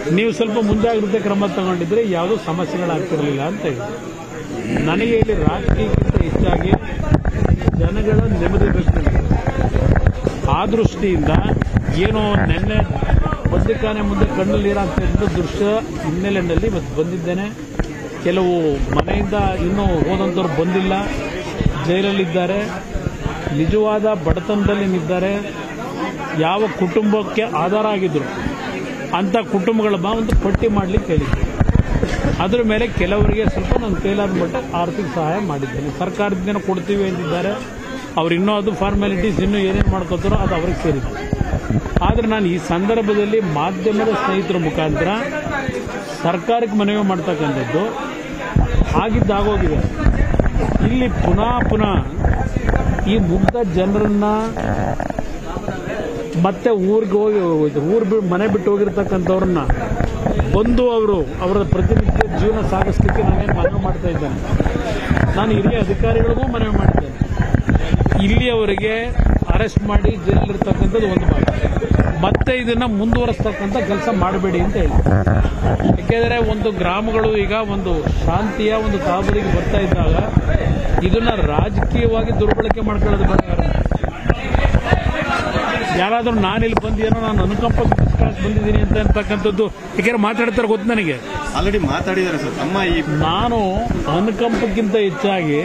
ನೀವು ಸ್ವಲ್ಪ ಮುಂಜಾಗ್ರತೆ ಕ್ರಮ ತಗೊಂಡಿದ್ರೆ ಯಾವುದೂ ಸಮಸ್ಯೆಗಳಾಗ್ತಿರಲಿಲ್ಲ ಅಂತ ಹೇಳಿ ನನಗೆ ಇಲ್ಲಿ ರಾಜಕೀಯಕ್ಕಿಂತ ಹೆಚ್ಚಾಗಿ ಜನಗಳ ನೆಮ್ಮದಿ ಬೇಕು ನನಗೆ. ಆ ದೃಷ್ಟಿಯಿಂದ ಏನೋ ನಿನ್ನೆ ಬದ್ದಿಕಾನೆ ಮುಂದೆ ಕಣ್ಣು ನೀರಾಗ್ತಾ ಇದ್ದ ದೃಶ್ಯ ಹಿನ್ನೆಲೆಯಲ್ಲಿ ಇವತ್ತು ಬಂದಿದ್ದೇನೆ ಕೆಲವು ಮನೆಯಿಂದ ಇನ್ನೂ ಹೋದಂಥವ್ರು ಬಂದಿಲ್ಲ ಜೈಲಲ್ಲಿದ್ದಾರೆ ನಿಜವಾದ ಬಡತನದಲ್ಲಿ ನಿದ್ದಾರೆ ಯಾವ ಕುಟುಂಬಕ್ಕೆ ಆಧಾರ ಆಗಿದ್ರು ಅಂತ ಕುಟುಂಬಗಳ ಬಾ ಒಂದು ಪಟ್ಟಿ ಮಾಡಲಿಕ್ಕೆ ಹೇಳಿದ್ದೆ ಅದರ ಮೇಲೆ ಕೆಲವರಿಗೆ ಸ್ವಲ್ಪ ನನ್ನ ಕೈಲಾದ ಮಟ್ಟ ಆರ್ಥಿಕ ಸಹಾಯ ಮಾಡಿದ್ದೇನೆ ಸರ್ಕಾರದಿಂದ ಕೊಡ್ತೀವಿ ಅಂತಿದ್ದಾರೆ ಅವ್ರು ಇನ್ನೂ ಅದು ಫಾರ್ಮಾಲಿಟೀಸ್ ಇನ್ನೂ ಏನೇನು ಮಾಡ್ಕೋತಾರೋ ಅದು ಅವ್ರಿಗೆ ಸೇರಿದೆ ಆದರೆ ನಾನು ಈ ಸಂದರ್ಭದಲ್ಲಿ ಮಾಧ್ಯಮದ ಸ್ನೇಹಿತರ ಮುಖಾಂತರ ಸರ್ಕಾರಕ್ಕೆ ಮನವಿ ಮಾಡ್ತಕ್ಕಂಥದ್ದು ಆಗಿದ್ದಾಗೋಗಿದೆ ಇಲ್ಲಿ ಪುನಃ ಪುನಃ ಈ ಮುಗ್ಧ ಜನರನ್ನ ಮತ್ತೆ ಊರಿಗೆ ಹೋಗಿ ಊರ್ ಬಿ- ಮನೆ ಬಿಟ್ಟು ಹೋಗಿರ್ತಕ್ಕಂಥವ್ರನ್ನ ಬಂದು ಅವರು ಅವರ ಪ್ರತಿನಿತ್ಯ ಜೀವನ ಸಾಗಿಸ್ಲಿಕ್ಕೆ ನಾನೇನು ಮನವಿ ಮಾಡ್ತಾ ಇದ್ದೇನೆ ನಾನು ಹಿರಿಯ ಅಧಿಕಾರಿಗಳಿಗೂ ಮನವಿ ಮಾಡಿದ್ದೇನೆ ಇಲ್ಲಿಯವರೆಗೆ ಅರೆಸ್ಟ್ ಮಾಡಿ ಜೈಲಿರ್ತಕ್ಕಂಥದ್ದು ಒಂದು ಭಾಗ ಮತ್ತೆ ಇದನ್ನ ಮುಂದುವರಿಸ್ತಕ್ಕಂಥ ಕೆಲಸ ಮಾಡಬೇಡಿ ಅಂತ ಹೇಳಿ ಯಾಕೆಂದರೆ ಒಂದು ಗ್ರಾಮಗಳು ಈಗ ಒಂದು ಶಾಂತಿಯ ಒಂದು ಕಾಬರಿಗೆ ಬರ್ತಾ ಇದ್ದಾಗ ಇದನ್ನ ರಾಜಕೀಯವಾಗಿ ದುರ್ಬಳಕೆ ಮಾಡ್ಕೊಳ್ಳೋದು ಬೇಡ ಯಾರು. ಯಾರಾದ್ರೂ ನಾನಿಲ್ಲಿ ಬಂದೇನೋ ನಾನು ಅನುಕಂಪ ಗಿಟ್ಟಿಸ್ಕೊಳಕ್ ಬಂದಿದ್ದೀನಿ ಅಂತ ಅಂತಕ್ಕಂಥದ್ದು ಯಾಕೆಂದ್ರೆ ಮಾತಾಡ್ತಾರೆ ಗೊತ್ತು ನನಗೆ ಆಲ್ರೆಡಿ ಮಾತಾಡಿದ್ದಾರೆ ಸರ್ ತಮ್ಮ ಈ ನಾನು ಅನುಕಂಪಕ್ಕಿಂತ ಹೆಚ್ಚಾಗಿ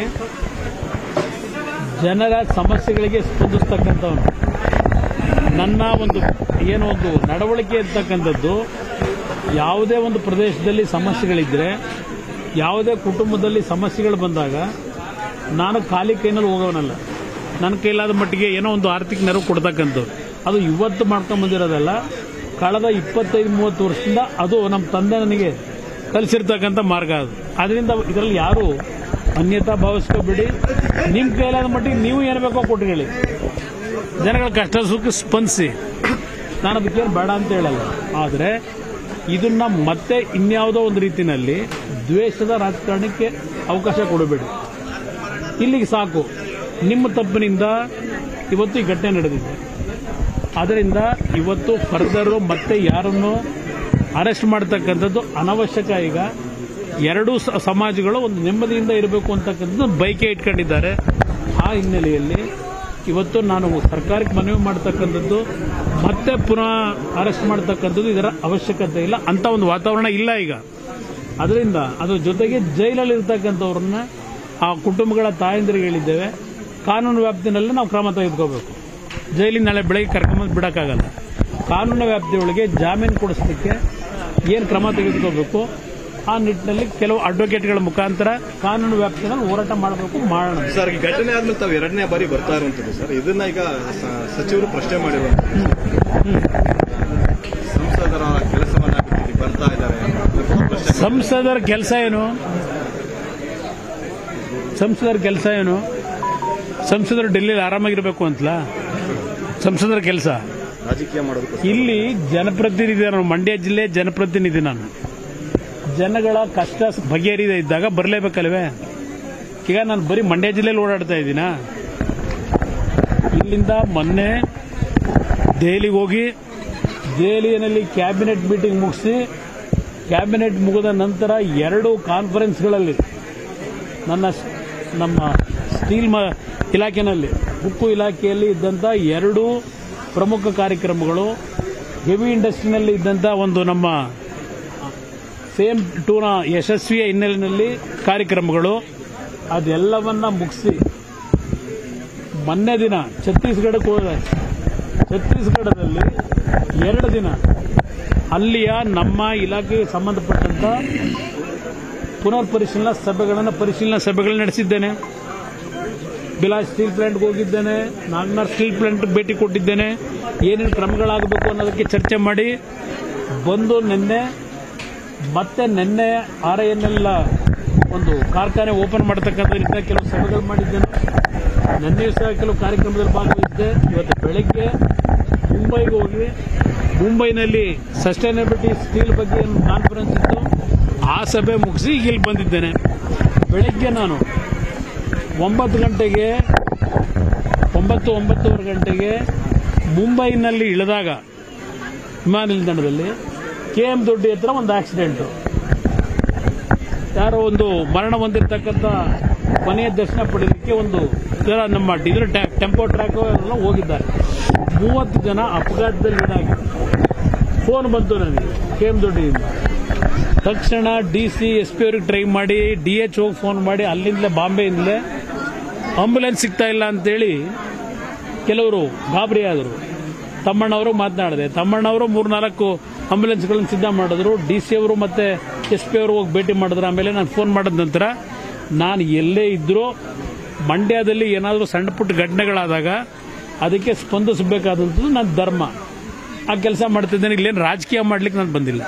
ಜನರ ಸಮಸ್ಯೆಗಳಿಗೆ ಸ್ಪಂದಿಸ್ತಕ್ಕಂಥವನು ನನ್ನ ಒಂದು ಏನೋ ಒಂದು ನಡವಳಿಕೆ ಇರ್ತಕ್ಕಂಥದ್ದು ಯಾವುದೇ ಒಂದು ಪ್ರದೇಶದಲ್ಲಿ ಸಮಸ್ಯೆಗಳಿದ್ದರೆ ಯಾವುದೇ ಕುಟುಂಬದಲ್ಲಿ ಸಮಸ್ಯೆಗಳು ಬಂದಾಗ ನಾನು ಖಾಲಿ ಕೈನಲ್ಲಿ ಹೋಗೋನಲ್ಲ ನನ್ನ ಕೈಲಾದ ಮಟ್ಟಿಗೆ ಏನೋ ಒಂದು ಆರ್ಥಿಕ ನೆರವು ಕೊಡ್ತಕ್ಕಂಥದ್ದು ಅದು ಇವತ್ತು ಮಾಡ್ಕೊಂಡ್ ಬಂದಿರೋದಲ್ಲ ಕಳೆದ ಇಪ್ಪತ್ತೈದು ಮೂವತ್ತು ವರ್ಷದಿಂದ ಅದು ನಮ್ಮ ತಂದೆ ನನಗೆ ಕಲಿಸಿರ್ತಕ್ಕಂಥ ಮಾರ್ಗ ಅದು ಅದರಿಂದ ಇದರಲ್ಲಿ ಯಾರು ಅನ್ಯತಾ ಭಾವಿಸ್ಕೋಬೇಡಿ ನಿಮ್ಮ ಕೈಲಾದ ಮಟ್ಟಿಗೆ ನೀವು ಏನು ಬೇಕೋ ಕೊಟ್ಟು ಹೇಳಿ ಜನಗಳ ಕಷ್ಟ ಸುಖ ಸ್ಪಂದಿಸಿ ನಾನು ಅದಕ್ಕೇನು ಬೇಡ ಅಂತ ಹೇಳಲ್ಲ ಆದರೆ ಇದನ್ನ ಮತ್ತೆ ಇನ್ಯಾವುದೋ ಒಂದು ರೀತಿಯಲ್ಲಿ ದ್ವೇಷದ ರಾಜಕಾರಣಕ್ಕೆ ಅವಕಾಶ ಕೊಡಬೇಡಿ ಇಲ್ಲಿಗೆ ಸಾಕು ನಿಮ್ಮ ತಪ್ಪಿನಿಂದ ಇವತ್ತು ಈ ಘಟನೆ ನಡೆದಿದೆ ಅದರಿಂದ ಇವತ್ತು ಫರ್ದರ್ ಮತ್ತೆ ಯಾರನ್ನು ಅರೆಸ್ಟ್ ಮಾಡ್ತಕ್ಕಂಥದ್ದು ಅನವಶ್ಯಕ ಈಗ ಎರಡೂ ಸ- ಸಮಾಜಗಳು ಒಂದು ನೆಮ್ಮದಿಯಿಂದ ಇರಬೇಕು ಅಂತಕ್ಕಂಥದ್ದು ಬೈಕೆ ಇಟ್ಕೊಂಡಿದ್ದಾರೆ ಆ ಹಿನ್ನೆಲೆಯಲ್ಲಿ ಇವತ್ತು ನಾನು ಸರ್ಕಾರಕ್ಕೆ ಮನವಿ ಮಾಡ್ತಕ್ಕಂಥದ್ದು ಮತ್ತೆ ಪುನಃ ಅರೆಸ್ಟ್ ಮಾಡ್ತಕ್ಕಂಥದ್ದು ಇದರ ಅವಶ್ಯಕತೆ ಇಲ್ಲ ಅಂತ ಒಂದು ವಾತಾವರಣ ಇಲ್ಲ ಈಗ ಅದರಿಂದ ಅದ್ರ ಜೊತೆಗೆ ಜೈಲಲ್ಲಿ ಇರ್ತಕ್ಕಂಥವ್ರನ್ನ ಆ ಕುಟುಂಬಗಳ ತಾಯಂದಿರಿಗೆ ಹೇಳಿದ್ದೇವೆ ಕಾನೂನು ವ್ಯಾಪ್ತಿನಲ್ಲಿ ನಾವು ಕ್ರಮ ತೆಗೆದುಕೋಬೇಕು ಜೈಲಿನ ನಾಳೆ ಬೆಳಗ್ಗೆ ಕರ್ಕೊಂಬಂದು ಬಿಡೋಕ್ಕಾಗಲ್ಲ ಕಾನೂನು ವ್ಯಾಪ್ತಿಯೊಳಗೆ ಜಾಮೀನು ಕೊಡಿಸಲಿಕ್ಕೆ ಏನು ಕ್ರಮ ತೆಗೆದುಕೋಬೇಕು ಆ ನಿಟ್ಟಿನಲ್ಲಿ ಕೆಲವು ಅಡ್ವೊಕೇಟ್ಗಳ ಮುಖಾಂತರ ಕಾನೂನು ವ್ಯಾಪ್ತಿನಲ್ಲಿ ಹೋರಾಟ ಮಾಡಬೇಕು ಮಾಡೋಣ ಸರ್ ಈ ಘಟನೆ ಆದ್ಮೇಲೆ ತಾವು ಎರಡನೇ ಬಾರಿ ಬರ್ತಾ ಇರುವಂತದ್ದು ಸರ್ ಇದನ್ನ ಈಗ ಸ- ಸಚಿವರು ಪ್ರಶ್ನೆ ಮಾಡಿರುವಂತದ್ದು ಸಂಸದರ ಕೆಲಸವನ್ನ ಬಿಟ್ಟು ಬರ್ತಾ ಇದ್ದಾರೆ ಪ್ರಶ್ನೆ ಸಂಸದರ ಕೆಲಸ ಏನು ಸಂಸದರ ಕೆಲಸ ಏನು ಸಂಸದರು ಡೆಲ್ಲಿಲಿ ಆರಾಮಾಗಿರ್ಬೇಕು ಅಂತಲಾ ಸಂಸದರ ಕೆಲಸ ರಾಜಕೀಯ ಮಾಡೋದಕ್ಕೆ ಇಲ್ಲಿ ಜನಪ್ರತಿನಿಧಿ ನಾನು ಮಂಡ್ಯ ಜಿಲ್ಲೆ ಜನಪ್ರತಿನಿಧಿ ನಾನು ಜನಗಳ ಕಷ್ಟ ಬಗೆಹರಿದ ಇದ್ದಾಗ ಬರಲೇಬೇಕಲ್ವೇ ಈಗ ನಾನು ಬರೀ ಮಂಡ್ಯ ಜಿಲ್ಲೆಯಲ್ಲಿ ಓಡಾಡ್ತಾ ಇದ್ದೀನಾ ಇಲ್ಲಿಂದ ಮೊನ್ನೆ ದೆಹಲಿಗೆ ಹೋಗಿ ದೆಹಲಿಯಲ್ಲಿ ಕ್ಯಾಬಿನೆಟ್ ಮೀಟಿಂಗ್ ಮುಗಿಸಿ ಕ್ಯಾಬಿನೆಟ್ ಮುಗಿದ ನಂತರ ಎರಡು ಕಾನ್ಫರೆನ್ಸ್ಗಳಲ್ಲಿ ನನ್ನ ಸ್- ನಮ್ಮ ಸ್ಟೀಲ್ ಮ ಇಲಾಖೆನಲ್ಲಿ ಉಕ್ಕು ಇಲಾಖೆಯಲ್ಲಿ ಇದ್ದಂಥ ಎರಡು ಪ್ರಮುಖ ಕಾರ್ಯಕ್ರಮಗಳು ಹೆವಿ ಇಂಡಸ್ಟ್ರಿನಲ್ಲಿ ಇದ್ದಂಥ ಒಂದು ನಮ್ಮ ಸೇಮ್ ಟೂನ ಯಶಸ್ವಿಯ ಹಿನ್ನೆಲೆಯಲ್ಲಿ ಕಾರ್ಯಕ್ರಮಗಳು ಅದೆಲ್ಲವನ್ನ ಮುಗಿಸಿ ಮೊನ್ನೆ ದಿನ ಛತ್ತೀಸ್ಗಢಕ್ಕೆ ಹೋದೆ ಛತ್ತೀಸ್ಗಢದಲ್ಲಿ ಎರಡು ದಿನ ಅಲ್ಲಿಯ ನಮ್ಮ ಇಲಾಖೆಗೆ ಸಂಬಂಧಪಟ್ಟಂತ ಪುನರ್ ಪರಿಶೀಲನಾ ಸಭೆಗಳನ್ನು ಪರಿಶೀಲನಾ ಸಭೆಗಳು ನಡೆಸಿದ್ದೇನೆ ಬಿಲಾಸ್ ಸ್ಟೀಲ್ ಪ್ಲಾಂಟ್ಗೆ ಹೋಗಿದ್ದೇನೆ ನಾಗ್ನಾರ್ ಸ್ಟೀಲ್ ಪ್ಲಾಂಟ್ ಭೇಟಿ ಕೊಟ್ಟಿದ್ದೇನೆ ಏನೇನು ಕ್ರಮಗಳಾಗಬೇಕು ಅನ್ನೋದಕ್ಕೆ ಚರ್ಚೆ ಮಾಡಿ ಬಂದು ನಿನ್ನೆ ಮತ್ತೆ ನಿನ್ನೆ ಆರ್ ಐ ಎನ್ ಎಲ್ ಒಂದು ಕಾರ್ಖಾನೆ ಓಪನ್ ಮಾಡತಕ್ಕಂಥ ರೀತಿಯ ಕೆಲವು ಸಭೆಗಳು ಮಾಡಿದ್ದೇನೆ ನಿನ್ನೆಯೂ ಸಹ ಕೆಲವು ಕಾರ್ಯಕ್ರಮದಲ್ಲಿ ಭಾಗವಹಿಸಿದೆ ಇವತ್ತು ಬೆಳಗ್ಗೆ ಮುಂಬೈಗೆ ಹೋಗಿ ಮುಂಬೈನಲ್ಲಿ ಸಸ್ಟೈನಬಿಲಿಟಿ ಸ್ಟೀಲ್ ಬಗ್ಗೆ ಒಂದು ಕಾನ್ಫರೆನ್ಸ್ ಇತ್ತು ಆ ಸಭೆ ಮುಗಿಸಿ ಈಗ ಇಲ್ಲಿ ಬಂದಿದ್ದೇನೆ ಬೆಳಗ್ಗೆ ನಾನು ಒಂಬತ್ತು ಗಂಟೆಗೆ ಒಂಬತ್ತು ಒಂಬತ್ತುವರೆ ಗಂಟೆಗೆ ಮುಂಬೈನಲ್ಲಿ ಇಳಿದಾಗ ವಿಮಾನ ನಿಲ್ದಾಣದಲ್ಲಿ ಕೆ ಎಂ ದೊಡ್ಡಿ ಹತ್ರ ಒಂದು ಆಕ್ಸಿಡೆಂಟು ಯಾರೋ ಒಂದು ಮರಣ ಹೊಂದಿರತಕ್ಕಂಥ ಕೊನೆಯ ದರ್ಶನ ಪಡೆಯಲಿಕ್ಕೆ ಒಂದು ಇದರ ನಮ್ಮ ಇದ್ರ ಟೆಂಪೋ ಟ್ರ್ಯಾಕ್ ಎಲ್ಲ ಹೋಗಿದ್ದಾರೆ ಮೂವತ್ತು ಜನ ಅಪಘಾತದಲ್ಲಿ ಇದಾಗಿದೆ ಫೋನ್ ಬಂತು ನನಗೆ ಕೆ ಎಂ ದೊಡ್ಡಿಯಿಂದ ತಕ್ಷಣ ಡಿ ಸಿ ಎಸ್ ಪಿ ಅವ್ರಿಗೆ ಟ್ರೈ ಮಾಡಿ ಡಿ ಎಚ್ ಹೋಗಿ ಫೋನ್ ಮಾಡಿ ಅಲ್ಲಿಂದಲೇ ಬಾಂಬೆಯಿಂದಲೇ ಆಂಬುಲೆನ್ಸ್ ಸಿಗ್ತಾ ಇಲ್ಲ ಅಂತೇಳಿ ಕೆಲವರು ಗಾಬರಿ ಆದರು ತಮ್ಮಣ್ಣವರು ಮಾತನಾಡಿದೆ ತಮ್ಮಣ್ಣವರು ಮೂರ್ನಾಲ್ಕು ಆಂಬುಲೆನ್ಸ್ಗಳನ್ನು ಸಿದ್ಧ ಮಾಡಿದ್ರು ಡಿ ಸಿ ಅವರು ಮತ್ತೆ ಎಸ್ ಪಿ ಅವರು ಹೋಗಿ ಭೇಟಿ ಮಾಡಿದ್ರು ಆಮೇಲೆ ನಾನು ಫೋನ್ ಮಾಡಿದ ನಂತರ ನಾನು ಎಲ್ಲೇ ಇದ್ರೂ ಮಂಡ್ಯದಲ್ಲಿ ಏನಾದರೂ ಸಣ್ಣ ಪುಟ್ಟ ಘಟನೆಗಳಾದಾಗ ಅದಕ್ಕೆ ಸ್ಪಂದಿಸಬೇಕಾದಂಥದ್ದು ನನ್ನ ಧರ್ಮ ಆ ಕೆಲಸ ಮಾಡ್ತಿದ್ದೇನೆ ಇಲ್ಲೇನು ರಾಜಕೀಯ ಮಾಡ್ಲಿಕ್ಕೆ ನಾನು ಬಂದಿಲ್ಲ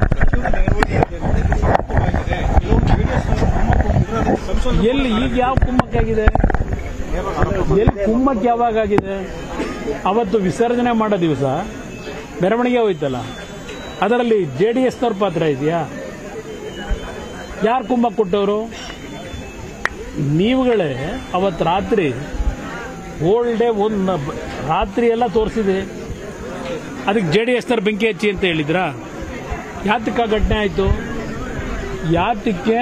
ಎಲ್ಲಿ ಈಗ ಯಾವ ಕುಮ್ಮಕ್ಕಾಗಿದೆ ಎಲ್ಲಿ ಕುಮ್ಮಕ್ಕೆ ಯಾವಾಗ ಆಗಿದೆ ಅವತ್ತು ವಿಸರ್ಜನೆ ಮಾಡೋ ದಿವಸ ಮೆರವಣಿಗೆ ಹೋಯ್ತಲ್ಲ ಅದರಲ್ಲಿ ಜೆ ಡಿ ಎಸ್ನವ್ರ ಪಾತ್ರ ಇದೆಯಾ ಯಾರು ಕುಮ್ಮಕ್ ಕೊಟ್ಟವರು ನೀವುಗಳೇ ಅವತ್ತು ರಾತ್ರಿ ಹೋಲ್ ಡೇ ಒಂದು ರಾತ್ರಿ ಎಲ್ಲ ತೋರಿಸಿದೆ ಅದಕ್ಕೆ ಜೆ ಡಿ ಎಸ್ನವ್ರು ಬೆಂಕಿ ಹಚ್ಚಿ ಅಂತ ಹೇಳಿದ್ರಾ ಯಾತಕ್ಕ ಘಟನೆ ಆಯಿತು ಯಾತಕ್ಕೆ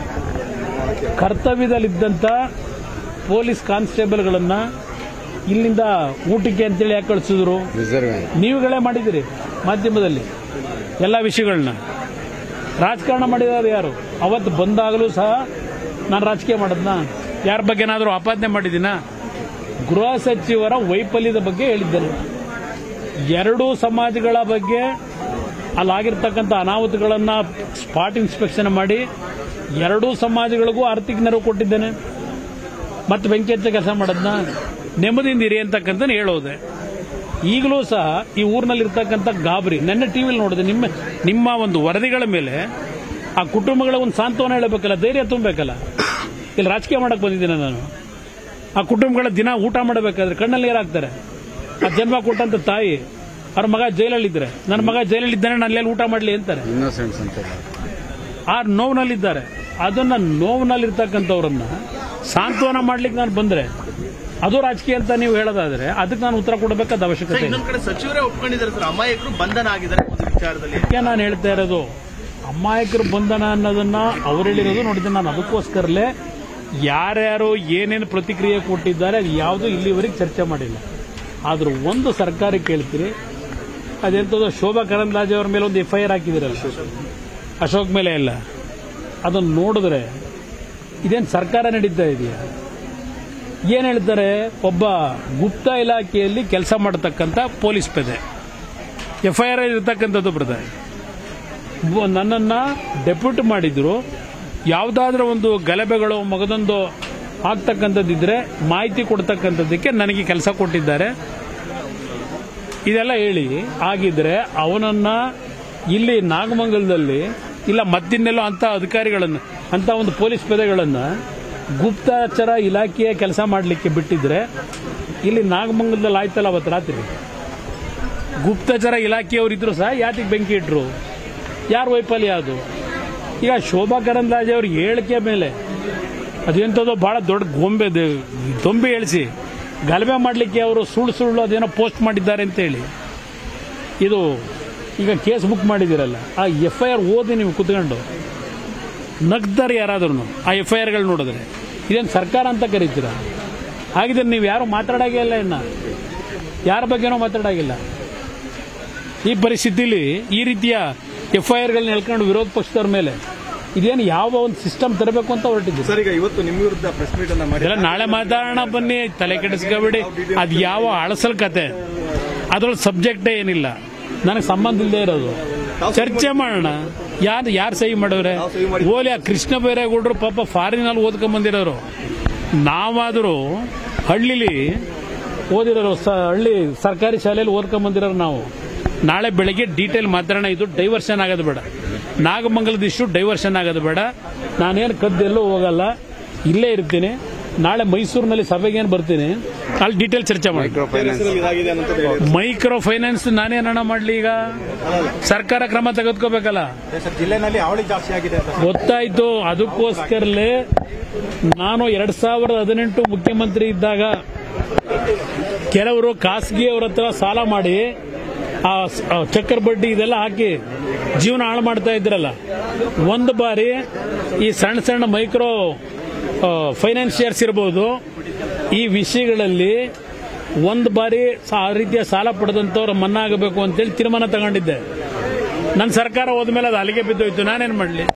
ಕರ್ತವ್ಯದಲ್ಲಿದ್ದಂಥ ಪೊಲೀಸ್ ಕಾನ್ಸ್ಟೇಬಲ್ಗಳನ್ನ ಇಲ್ಲಿಂದ ಊಟಕ್ಕೆ ಅಂತೇಳಿ ಯಾಕೆ ಕಳಿಸಿದ್ರು ನೀವುಗಳೇ ಮಾಡಿದಿರಿ ಮಾಧ್ಯಮದಲ್ಲಿ ಎಲ್ಲ ವಿಷಯಗಳನ್ನ ರಾಜಕಾರಣ ಮಾಡಿದವರು ಯಾರು ಅವತ್ತು ಬಂದಾಗಲೂ ಸಹ ನಾನು ರಾಜಕೀಯ ಮಾಡದ್ನ ಯಾರ ಬಗ್ಗೆ ಏನಾದರೂ ಆಪಾದನೆ ಮಾಡಿದ್ದೀನ ಗೃಹ ಸಚಿವರ ವೈಫಲ್ಯದ ಬಗ್ಗೆ ಹೇಳಿದ್ದೇನೆ ಎರಡೂ ಸಮಾಜಗಳ ಬಗ್ಗೆ ಅಲ್ಲಾಗಿರ್ತಕ್ಕಂಥ ಅನಾಹುತಗಳನ್ನು ಸ್ಪಾಟ್ ಇನ್ಸ್ಪೆಕ್ಷನ್ ಮಾಡಿ ಎರಡೂ ಸಮಾಜಗಳಿಗೂ ಆರ್ಥಿಕ ನೆರವು ಕೊಟ್ಟಿದ್ದೇನೆ ಮತ್ತೆ ಬೆಂಕಿ ಹಚ್ಚ ಕೆಲಸ ಮಾಡೋದನ್ನ ನೆಮ್ಮದಿಯಿಂದ ಇರಿ ಅಂತಕ್ಕಂಥ ಹೇಳೋದೆ ಈಗಲೂ ಸಹ ಈ ಊರಿನಲ್ಲಿರ್ತಕ್ಕಂಥ ಗಾಬರಿ ನನ್ನ ಟಿವಿಲಿ ನೋಡಿದೆ ನಿಮ್ಮ ನಿಮ್ಮ ಒಂದು ವರದಿಗಳ ಮೇಲೆ ಆ ಕುಟುಂಬಗಳ ಒಂದು ಸಾಂತ್ವನ ಹೇಳಬೇಕಲ್ಲ ಧೈರ್ಯ ತುಂಬಬೇಕಲ್ಲ ಇಲ್ಲಿ ರಾಜಕೀಯ ಮಾಡಕ್ ಬಂದಿದ್ದೀನಿ ನಾನು ಆ ಕುಟುಂಬಗಳ ದಿನ ಊಟ ಮಾಡಬೇಕಾದ್ರೆ ಕಣ್ಣಲ್ಲಿ ನೀರಾಗ್ತಾರೆ ಆ ಜನ್ಮ ಕೊಟ್ಟಂತ ತಾಯಿ ಅವ್ರ ಮಗ ಜೈಲಲ್ಲಿದ್ರೆ ನನ್ನ ಮಗ ಜೈಲಲ್ಲಿದ್ದಾನೆ ನಾನು ಅಲ್ಲಿ ಊಟ ಮಾಡಲಿ ಅಂತಾರೆ ಇನ್ನೋಸೆಂಟ್ಸ್ ಅಂತೆಲ್ಲ ಆ ನೋವಿನಲ್ಲಿದ್ದಾರೆ ಅದನ್ನ ನೋವಿನಲ್ಲಿರ್ತಕ್ಕಂಥವ್ರನ್ನ ಸಾಂತ್ವನ ಮಾಡ್ಲಿಕ್ಕೆ ನಾನು ಬಂದ್ರೆ ಅದು ರಾಜಕೀಯ ಅಂತ ನೀವು ಹೇಳೋದಾದ್ರೆ ಅದಕ್ಕೆ ನಾನು ಉತ್ತರ ಕೊಡಬೇಕಾದ ಅವಶ್ಯಕತೆ ಇದೆ ಇನ್ನೊಂದ್ ಕಡೆ ಸಚಿವರೇ ಒಪ್ಕೊಂಡಿದ್ದಾರೆ ಸರ್ ಅಮಾಯಕರು ಬಂಧನ ಆಗಿದ್ದಾರೆ ಒಂದು ವಿಚಾರದಲ್ಲಿ ಅದಕ್ಕೆ ನಾನು ಹೇಳ್ತಾ ಇರೋದು ಅಮಾಯಕರು ಬಂಧನ ಅನ್ನೋದನ್ನ ಅವ್ರು ಹೇಳಿರೋದು ನೋಡಿದ್ರೆ ನಾನು ಅದಕ್ಕೋಸ್ಕರಲೇ ಯಾರ್ಯಾರು ಏನೇನು ಪ್ರತಿಕ್ರಿಯೆ ಕೊಟ್ಟಿದ್ದಾರೆ ಅದು ಯಾವುದು ಇಲ್ಲಿವರೆಗೆ ಚರ್ಚೆ ಮಾಡಿಲ್ಲ ಆದ್ರೂ ಒಂದು ಸರ್ಕಾರಕ್ಕೆ ಕೇಳ್ತೀರಿ ಅದೆಂಥದ್ದು ಶೋಭಾ ಕರಂದ್ಲಾಜೆ ಅವ್ರ ಮೇಲೆ ಒಂದು ಎಫ್ ಐ ಆರ್ ಹಾಕಿದಿರಲ್ಲ ಅಶೋಕ್ ಮೇಲೆ ಎಲ್ಲ ಅದನ್ನು ನೋಡಿದ್ರೆ ಇದೇನು ಸರ್ಕಾರ ನಡೀತಾ ಇದೆಯಾ ಏನ್ ಹೇಳ್ತಾರೆ ಒಬ್ಬ ಗುಪ್ತ ಇಲಾಖೆಯಲ್ಲಿ ಕೆಲಸ ಮಾಡತಕ್ಕಂಥ ಪೊಲೀಸ್ ಪೇದೆ ಎಫ್ ಐ ಆರ್ ಇರತಕ್ಕಂಥದ್ದು ಬ್ರದರ್ ನನ್ನನ್ನ ಡೆಪ್ಯೂಟ್ ಮಾಡಿದ್ರು ಯಾವುದಾದ್ರೂ ಒಂದು ಗಲಭೆಗಳು ಮಗದೊಂದು ಆಗ್ತಕ್ಕಂಥದ್ದಿದ್ರೆ ಮಾಹಿತಿ ಕೊಡ್ತಕ್ಕಂಥದ್ದಕ್ಕೆ ನನಗೆ ಕೆಲಸ ಕೊಟ್ಟಿದ್ದಾರೆ ಇದೆಲ್ಲ ಹೇಳಿ ಆಗಿದ್ರೆ ಅವನನ್ನ ಇಲ್ಲಿ ನಾಗಮಂಗಲದಲ್ಲಿ ಇಲ್ಲ ಮತ್ತಿನ್ನೆಲ್ಲೋ ಅಂತ ಅಧಿಕಾರಿಗಳನ್ನ ಅಂತ ಒಂದು ಪೊಲೀಸ್ ಪೇದೆಗಳನ್ನ ಗುಪ್ತಚರ ಇಲಾಖೆಯ ಕೆಲಸ ಮಾಡಲಿಕ್ಕೆ ಬಿಟ್ಟಿದ್ರೆ ಇಲ್ಲಿ ನಾಗಮಂಗಲದಲ್ಲಿ ಆಯ್ತಲ್ಲ ಅವತ್ತು ರಾತ್ರಿ ಗುಪ್ತಚರ ಇಲಾಖೆಯವರಿದ್ರು ಸಹ ಯಾತಿಗೆ ಬೆಂಕಿ ಇಟ್ರು ಯಾರು ವೈಫಲ್ಯ ಅದು ಈಗ ಶೋಭಾ ಕರಂದ್ಲಾಜೆ ಅವ್ರ ಹೇಳಿಕೆ ಮೇಲೆ ಅದೆಂಥದ್ದು ಬಹಳ ದೊಡ್ಡ ಗೊಂಬೆ ದೆ- ದೊಂಬೆ ಎಳಿಸಿ ಗಲಭೆ ಮಾಡಲಿಕ್ಕೆ ಅವರು ಸುಳ್ಳು ಸುಳ್ಳು ಅದೇನೋ ಪೋಸ್ಟ್ ಮಾಡಿದ್ದಾರೆ ಅಂತ ಹೇಳಿ ಇದು ಈಗ ಕೇಸ್ ಬುಕ್ ಮಾಡಿದಿರಲ್ಲ ಆ ಎಫ್ ಐ ಆರ್ ಓದಿ ನೀವು ಕುತ್ಕೊಂಡು ನಗ್ತಾರೆ ಯಾರಾದ್ರೂ ಆ ಎಫ್ ಐ ಆರ್ಗಳು ನೋಡಿದ್ರೆ ಇದೇನು ಸರ್ಕಾರ ಅಂತ ಕರಿತೀರಾ ಹಾಗಿದ್ರೆ ನೀವು ಯಾರು ಮಾತಾಡಾಗೇ ಇಲ್ಲ ಇನ್ನ ಯಾರ ಬಗ್ಗೆನೂ ಮಾತಾಡಾಗಿಲ್ಲ ಈ ಪರಿಸ್ಥಿತಿಲಿ ಈ ರೀತಿಯ ಎಫ್ ಐ ಆರ್ಗಳನ್ನ ಹೇಳ್ಕೊಂಡು ವಿರೋಧ ಪಕ್ಷದವ್ರ ಮೇಲೆ ಇದೇನು ಯಾವ ಒಂದು ಸಿಸ್ಟಮ್ ತರಬೇಕು ಅಂತ ಹೊರಟಿದ್ದೀವಿ ಸರ್ ಈಗ ಇವತ್ತು ನಿಮ್ಮ ವಿರುದ್ಧ ಪ್ರೆಸ್ ಮೀಟ್ ಅನ್ನ ಮಾಡಿ ಇದೆಲ್ಲ ನಾಳೆ ಮಾತಾಡೋಣ ಬನ್ನಿ ತಲೆ ಕೆಡಿಸ್ಕೋಬೇಡಿ ಅದು ಯಾವ ಅಳಸಲ್ ಕತೆ ಅದ್ರೊಳಗೆ ಸಬ್ಜೆಕ್ಟೇ ಏನಿಲ್ಲ ನನಗೆ ಸಂಬಂಧ ಇಲ್ಲದೆ ಇರೋದು ಚರ್ಚೆ ಮಾಡೋಣ ಯಾರು ಯಾರು ಸಹಿ ಮಾಡಿದ್ರೆ ಓಲಿ ಆ ಕೃಷ್ಣ ಬೈರೇಗೌಡರು ಪಾಪ ಫಾರಿನಲ್ಲಿ ಓದ್ಕೊಂಡ್ ಬಂದಿರೋರು ನಾವಾದರೂ ಹಳ್ಳಿಲಿ ಓದಿರೋರು ಸ ಹಳ್ಳಿ ಸರ್ಕಾರಿ ಶಾಲೆಯಲ್ಲಿ ಓದ್ಕೊಂಡ್ ಬಂದಿರೋರು ನಾವು ನಾಳೆ ಬೆಳಗ್ಗೆ ಡೀಟೇಲ್ ಮಾತಾಡೋಣ ಇದು ಡೈವರ್ಷನ್ ಆಗೋದು ಬೇಡ ನಾಗಮಂಗಲದ ಇಶ್ಯೂ ಡೈವರ್ಷನ್ ಆಗೋದು ಬೇಡ ನಾನೇನು ಕದ್ದೆಲ್ಲೂ ಹೋಗಲ್ಲ ಇಲ್ಲೇ ಇರ್ತೀನಿ ನಾಳೆ ಮೈಸೂರಿನಲ್ಲಿ ಸಭೆಗೇನು ಬರ್ತೀನಿ ಅಲ್ಲಿ ಡೀಟೇಲ್ ಚರ್ಚೆ ಮಾಡಿ ಮೈಕ್ರೋ ಫೈನಾನ್ಸ್ ಇದಾಗಿದೆ ಅನ್ನೋದು ಹೇಳಿ ಮೈಕ್ರೋ ಫೈನಾನ್ಸ್ ನಾನೇನ್ ಹಣ ಮಾಡ್ಲಿ ಈಗ ಸರ್ಕಾರ ಕ್ರಮ ತೆಗೆದುಕೋಬೇಕಲ್ಲ ಜಿಲ್ಲೆನಲ್ಲಿ ಅವಳಿ ಜಾಸ್ತಿ ಆಗಿದೆ ಗೊತ್ತಾಯ್ತು ಅದಕ್ಕೋಸ್ಕರಲೇ ನಾನು ಎರಡ್ ಸಾವಿರದ ಹದಿನೆಂಟು ಮುಖ್ಯಮಂತ್ರಿ ಇದ್ದಾಗ ಕೆಲವರು ಖಾಸಗಿಯವರ ಹತ್ರ ಸಾಲ ಮಾಡಿ ಆ ಸ್- ಆ ಚಕ್ರ ಬಡ್ಡಿ ಇದೆಲ್ಲ ಹಾಕಿ ಜೀವನ ಹಾಳು ಮಾಡ್ತಾ ಇದ್ರಲ್ಲ ಒಂದು ಬಾರಿ ಈ ಸಣ್ಣ ಸಣ್ಣ ಮೈಕ್ರೋ ಫೈನಾನ್ಸಿಯರ್ಸ್ ಇರ್ಬೋದು ಈ ವಿಷಯಗಳಲ್ಲಿ ಒಂದು ಬಾರಿ ಸಾ- ಆ ರೀತಿಯ ಸಾಲ ಪಡೆದಂತವ್ರು ಮನ್ನಾ ಆಗಬೇಕು ಅಂತೇಳಿ ತೀರ್ಮಾನ ತಗೊಂಡಿದ್ದೆ ನನ್ನ ಸರ್ಕಾರ ಹೋದ್ಮೇಲೆ ಅದು ಅಲ್ಲಿಗೆ ಬಿದ್ದೋಯ್ತು ನಾನೇನು ಮಾಡಲಿ